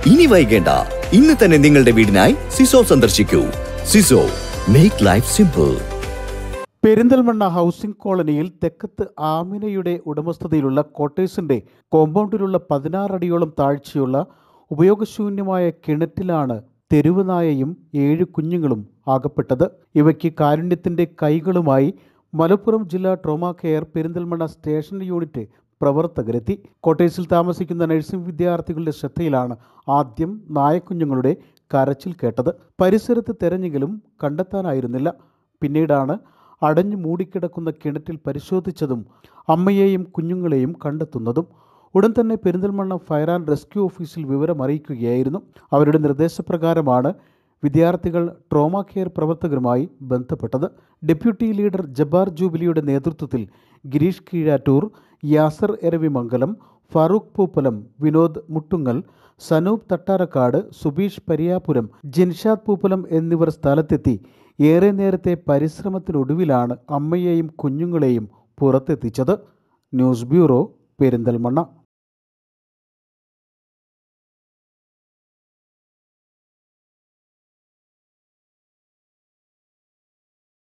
ഇനി വൈകേണ്ട ഇന്ന് തന്നെ നിങ്ങളുടെ വീടിനായി സിസോ സന്ദർശിക്കൂ സിസോ make life simple Perinthalmanna housing കോളനിയിൽ തെക്കത്ത് ആമിനയുടെ ഉടമസ്ഥതയിലുള്ള കോട്ടേഴ്സിന്റെ കോമ്പൗണ്ടിലുള്ള പതിനാറടിയോളം താഴ്ചയുള്ള ഉപയോഗശൂന്യമായ കിണറ്റിലാണ് തെരുവ് നായയും ഏഴ് കുഞ്ഞുങ്ങളും ആകപ്പെട്ടത് ഇവയ്ക്ക് കാരുണ്യത്തിന്റെ കൈകളുമായി മലപ്പുറം ജില്ലാ trauma care Perinthalmanna station unit പ്രവർത്തകരെത്തി കോട്ടേഴ്സിൽ താമസിക്കുന്ന നഴ്സിംഗ് വിദ്യാർത്ഥികളുടെ ശ്രദ്ധയിലാണ് ആദ്യം നായക്കുഞ്ഞുങ്ങളുടെ കരച്ചിൽ കേട്ടത് പരിസരത്ത് തെരഞ്ഞെങ്കിലും കണ്ടെത്താനായിരുന്നില്ല പിന്നീടാണ് അടഞ്ഞു മൂടിക്കിടക്കുന്ന കിണറ്റിൽ പരിശോധിച്ചതും അമ്മയെയും കുഞ്ഞുങ്ങളെയും കണ്ടെത്തുന്നതും ഉടൻ തന്നെ പെരിന്തൽമണ്ണ ഫയർ ആൻഡ് റെസ്ക്യൂ ഓഫീസിൽ വിവരം അറിയിക്കുകയായിരുന്നു അവരുടെ നിർദ്ദേശപ്രകാരമാണ് വിദ്യാർത്ഥികൾ ട്രോമ കെയർ പ്രവർത്തകരുമായി ബന്ധപ്പെട്ടത് ഡെപ്യൂട്ടി ലീഡർ ജബ്ബാർ ജൂബിലിയുടെ നേതൃത്വത്തിൽ ഗിരീഷ് കീഴാറ്റൂർ യാസർ എരവിമംഗലം ഫാറൂഖ് പൂപ്പലം വിനോദ് മുട്ടുങ്ങൽ സനൂപ് തട്ടാരക്കാട് സുബീഷ് പരിയാപുരം ജിൻഷാദ് പൂപ്പലം എന്നിവർ സ്ഥലത്തെത്തി ഏറെ നേരത്തെ പരിശ്രമത്തിനൊടുവിലാണ് അമ്മയെയും കുഞ്ഞുങ്ങളെയും പുറത്തെത്തിച്ചത് ന്യൂസ് ബ്യൂറോ പെരിന്തൽമണ്ണ